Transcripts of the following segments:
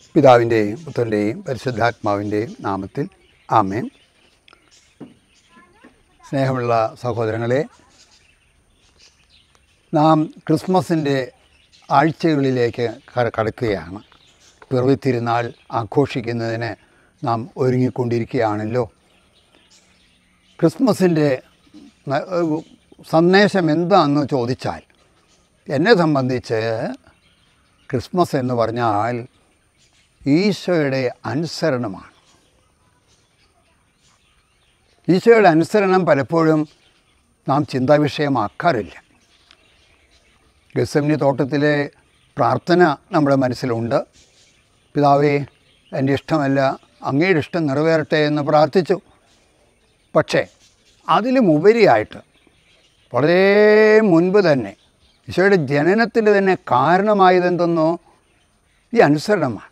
പിതാവിൻ്റെയും പുത്രൻ്റെയും പരിശുദ്ധാത്മാവിൻ്റെയും നാമത്തിൽ ആമേൻ സ്നേഹമുള്ള സഹോദരങ്ങളെ നാം ക്രിസ്മസിൻ്റെ ആഴ്ചകളിലേക്ക് ക- കടക്കുകയാണ് പിറവി തിരുനാൾ ആഘോഷിക്കുന്നതിന് നാം ഒരുങ്ങിക്കൊണ്ടിരിക്കുകയാണല്ലോ ക്രിസ്മസിൻ്റെ ന- ഏഹ് സന്ദേശം എന്താണെന്ന് ചോദിച്ചാൽ എന്നെ സംബന്ധിച്ച് ക്രിസ്മസ് എന്ന് പറഞ്ഞാൽ ഈശോയുടെ അനുസരണമാണ് ഈശോയുടെ അനുസരണം പലപ്പോഴും നാം ചിന്താവിഷയമാക്കാറില്ല ഗസമിനി തോട്ടത്തിലെ പ്രാർത്ഥന നമ്മുടെ മനസ്സിലുണ്ട് പിതാവേ എൻ്റെ ഇഷ്ടമല്ല അങ്ങയുടെ ഇഷ്ടം നിറവേറട്ടെ എന്ന് പ്രാർത്ഥിച്ചു പക്ഷേ അതിലും ഉപരിയായിട്ട് വളരെ മുൻപ് തന്നെ ഈശോയുടെ ജനനത്തിൻ്റെ തന്നെ കാരണമായതെന്തെന്നോ ഈ അനുസരണമാണ്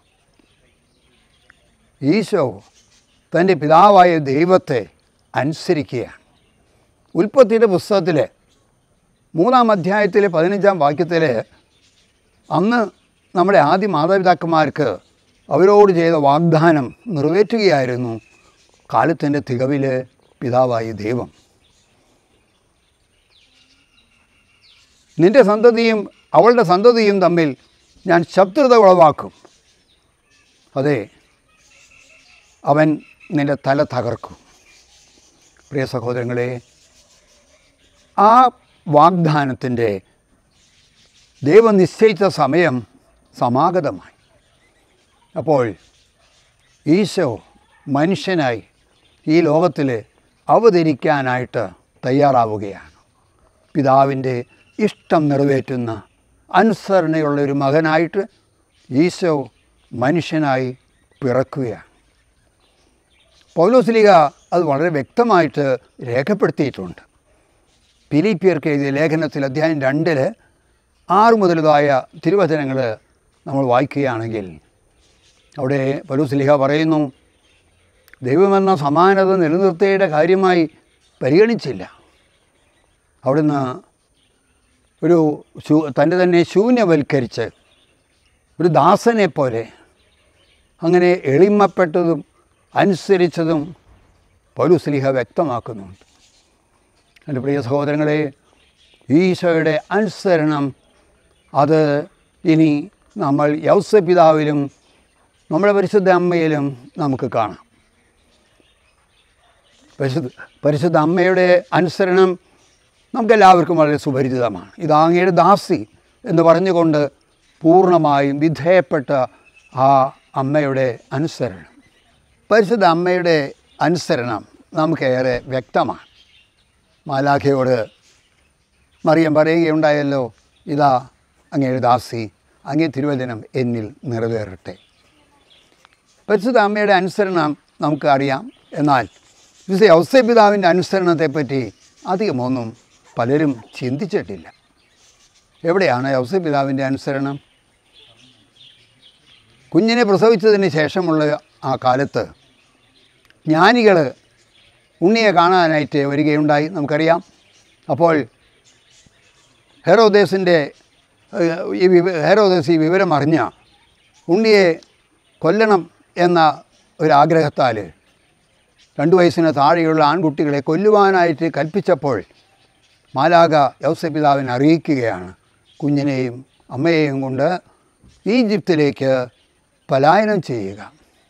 ഈശോ തൻ്റെ പിതാവായ ദൈവത്തെ അനുസരിക്കുകയാണ് ഉൽപ്പത്തിയുടെ പുസ്തകത്തിൽ മൂന്നാം അധ്യായത്തിലെ പതിനഞ്ചാം വാക്യത്തിൽ അന്ന് നമ്മുടെ ആദ്യ മാതാപിതാക്കന്മാർക്ക് അവരോട് ചെയ്ത വാഗ്ദാനം നിറവേറ്റുകയായിരുന്നു കാലത്തിൻ്റെ തികവിൽ പിതാവായ ദൈവം നിന്റെ സന്തതിയും അവളുടെ സന്തതിയും തമ്മിൽ ഞാൻ ശത്രുത ഉളവാക്കും അതെ അവൻ നിന്റെ തല തകർക്കും പ്രിയ സഹോദരങ്ങളെ ആ വാഗ്ദാനത്തിൻ്റെ ദൈവം നിശ്ചയിച്ച സമയം സമാഗതമായി അപ്പോൾ ഈശോ മനുഷ്യനായി ഈ ലോകത്തിൽ അവതരിക്കാനായിട്ട് തയ്യാറാവുകയാണ് പിതാവിൻ്റെ ഇഷ്ടം നിറവേറ്റുന്ന അനുസരണയുള്ള ഒരു മകനായിട്ട് ഈശോ മനുഷ്യനായി പിറക്കുകയാണ് പൗലോസ്ലിക അത് വളരെ വ്യക്തമായിട്ട് രേഖപ്പെടുത്തിയിട്ടുണ്ട് ഫിലിപ്പിയർക്ക് എഴുതിയ ലേഖനത്തിൽ അധ്യായം രണ്ടിൽ ആറ് മുതലതായ തിരുവചനങ്ങൾ നമ്മൾ വായിക്കുകയാണെങ്കിൽ അവിടെ പൗലോസ്ലിഹ പറയുന്നു ദൈവമെന്ന സമാനത നിലനിർത്തിയുടെ കാര്യമായി പരിഗണിച്ചില്ല അവിടുന്ന് ഒരു ശൂ തൻ്റെ തന്നെ ശൂന്യവൽക്കരിച്ച് ഒരു ദാസനെ പോലെ അങ്ങനെ എളിമപ്പെട്ടതും അനുസരിച്ചതും പൗലുസ്ലിഹ വ്യക്തമാക്കുന്നുണ്ട് എൻ്റെ പ്രിയ സഹോദരങ്ങളെ ഈശോയുടെ അനുസരണം അത് ഇനി നമ്മൾ യൗസപിതാവിലും നമ്മുടെ പരിശുദ്ധ അമ്മയിലും നമുക്ക് കാണാം പരിശുദ്ധ പരിശുദ്ധ അമ്മയുടെ അനുസരണം നമുക്കെല്ലാവർക്കും വളരെ സുപരിചിതമാണ് ഇത് അങ്ങയുടെ ദാസി എന്ന് പറഞ്ഞുകൊണ്ട് പൂർണ്ണമായും വിധേയപ്പെട്ട ആ അമ്മയുടെ അനുസരണം പരിശുദ്ധ അമ്മയുടെ അനുസരണം നമുക്കേറെ വ്യക്തമാണ് മാലാഖയോട് മറിയം പറയുകയുണ്ടായല്ലോ ഇതാ അങ്ങയുടെ ദാസി അങ്ങേ തിരുവചനം എന്നിൽ നിറവേറട്ടെ പരിശുദ്ധ അമ്മയുടെ അനുസരണം നമുക്ക് അറിയാം എന്നാൽ വിശുദ്ധ ഔസപിതാവിൻ്റെ അനുസരണത്തെപ്പറ്റി അധികമൊന്നും പലരും ചിന്തിച്ചിട്ടില്ല എവിടെയാണ് ഔസപിതാവിൻ്റെ അനുസരണം കുഞ്ഞിനെ പ്രസവിച്ചതിന് ശേഷമുള്ള ആ കാലത്ത് ജ്ഞാനികൾ ഉണ്ണിയെ കാണാനായിട്ട് വരികയുണ്ടായി നമുക്കറിയാം അപ്പോൾ ഹെറോദേസിൻ്റെ ഏഹ്, ഈ വിവ ഹെറോദേസ് ഈ വിവരം അറിഞ്ഞ ഉണ്ണിയെ കൊല്ലണം എന്ന ഒരാഗ്രഹത്താൽ രണ്ട് വയസ്സിന് താഴെയുള്ള ആൺകുട്ടികളെ കൊല്ലുവാനായിട്ട് കൽപ്പിച്ചപ്പോൾ മാലാക യൗസപിതാവിനെ അറിയിക്കുകയാണ് കുഞ്ഞിനെയും അമ്മയെയും കൊണ്ട് ഈജിപ്തിലേക്ക് പലായനം ചെയ്യുക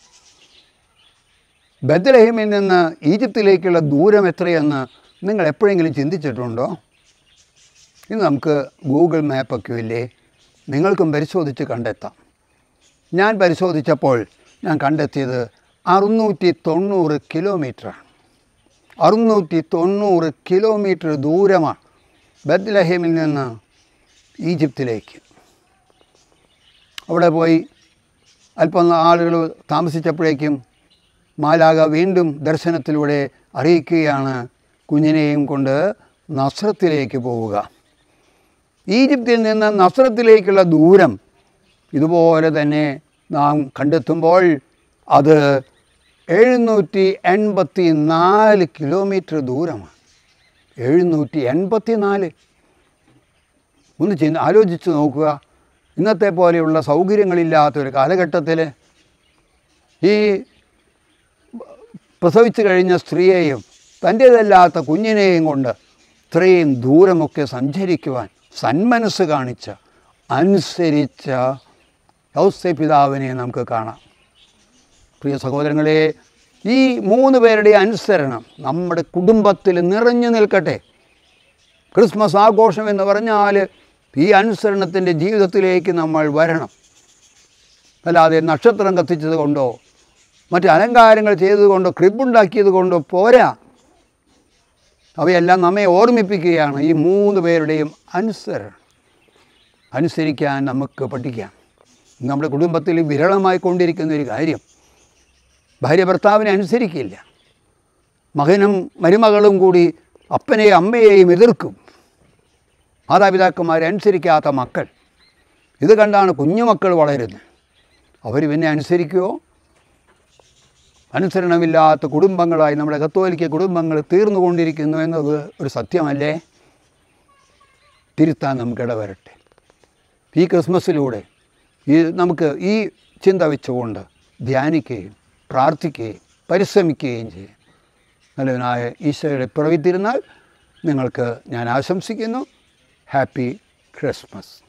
ബദ്ലഹീമിൽ നിന്ന് ഈജിപ്തിലേക്കുള്ള ദൂരം എത്രയെന്ന് നിങ്ങൾ എപ്പോഴെങ്കിലും ചിന്തിച്ചിട്ടുണ്ടോ ഇന്ന് നമുക്ക് ഗൂഗിൾ മാപ്പൊക്കെ ഇല്ലേ നിങ്ങൾക്കും പരിശോധിച്ച് കണ്ടെത്താം ഞാൻ പരിശോധിച്ചപ്പോൾ ഞാൻ കണ്ടെത്തിയത് അറുന്നൂറ്റി തൊണ്ണൂറ് കിലോമീറ്ററാണ് അറുന്നൂറ്റി തൊണ്ണൂറ് കിലോമീറ്റർ ദൂരമാണ് ബദ്ലഹേമിൽ നിന്ന് ഈജിപ്തിലേക്ക് അവിടെ പോയി അല്പം ആളുകൾ താമസിച്ചപ്പോഴേക്കും മാലാക വീണ്ടും ദർശനത്തിലൂടെ അറിയിക്കുകയാണ് കുഞ്ഞിനെയും കൊണ്ട് നസ്രത്തിലേക്ക് പോവുക ഈജിപ്തിൽ നിന്ന് നസ്രത്തിലേക്കുള്ള ദൂരം ഇതുപോലെ തന്നെ നാം കണ്ടെത്തുമ്പോൾ അത് എഴുന്നൂറ്റി എൺപത്തി നാല് കിലോമീറ്റർ ദൂരമാണ് എഴുന്നൂറ്റി എൺപത്തി നാല് ഒന്ന് ചിന്ത ആലോചിച്ച് നോക്കുക ഇന്നത്തെ പോലെയുള്ള സൗകര്യങ്ങളില്ലാത്ത ഒരു കാലഘട്ടത്തിൽ ഈ പ്രസവിച്ചു കഴിഞ്ഞ സ്ത്രീയെയും തൻ്റേതല്ലാത്ത കുഞ്ഞിനെയും കൊണ്ട് ഇത്രയും ദൂരമൊക്കെ സഞ്ചരിക്കുവാൻ സന്മനസ് കാണിച്ച അനുസരിച്ച ഔസ്യ പിതാവിനെ നമുക്ക് കാണാം പ്രിയ സഹോദരങ്ങളെ ഈ മൂന്ന് പേരുടെ അനുസരണം നമ്മുടെ കുടുംബത്തിൽ നിറഞ്ഞു നിൽക്കട്ടെ ക്രിസ്മസ് ആഘോഷം എന്ന് പറഞ്ഞാൽ ഈ അനുസരണത്തിൻ്റെ ജീവിതത്തിലേക്ക് നമ്മൾ വരണം അല്ലാതെ നക്ഷത്രം കത്തിച്ചത് കൊണ്ടോ മറ്റ് അലങ്കാരങ്ങൾ ചെയ്തതുകൊണ്ടോ ക്രിബുണ്ടാക്കിയത് കൊണ്ടോ പോരാ അവയെല്ലാം നമ്മെ ഓർമ്മിപ്പിക്കുകയാണ് ഈ മൂന്ന് പേരുടെയും അനുസരണം അനുസരിക്കാൻ നമുക്ക് പഠിക്കാം നമ്മുടെ കുടുംബത്തിൽ വിരളമായി കൊണ്ടിരിക്കുന്ന ഒരു കാര്യം ഭാര്യ ഭർത്താവിനെ അനുസരിക്കില്ല മകനും മരുമകളും കൂടി അപ്പനെയും അമ്മയെയും എതിർക്കും മാതാപിതാക്കന്മാരെ അനുസരിക്കാത്ത മക്കൾ ഇത് കണ്ടാണ് കുഞ്ഞുമക്കൾ വളരുന്നത് അവർ പിന്നെ അനുസരിക്കുമോ അനുസരണമില്ലാത്ത കുടുംബങ്ങളായി നമ്മുടെ കത്തോലിക്ക കുടുംബങ്ങൾ തീർന്നുകൊണ്ടിരിക്കുന്നു എന്നത് ഒരു സത്യമല്ലേ തിരുത്താൻ നമുക്ക് ഇടവരട്ടെ ഈ ക്രിസ്മസിലൂടെ ഈ നമുക്ക് ഈ ചിന്ത വെച്ചുകൊണ്ട് ധ്യാനിക്കുകയും പ്രാർത്ഥിക്കുകയും പരിശ്രമിക്കുകയും ചെയ്യും നല്ലവനായ ഈശോയുടെ പിറവി തിരുനാൾ നിങ്ങൾക്ക് ഞാൻ ആശംസിക്കുന്നു ഹാപ്പി ക്രിസ്മസ്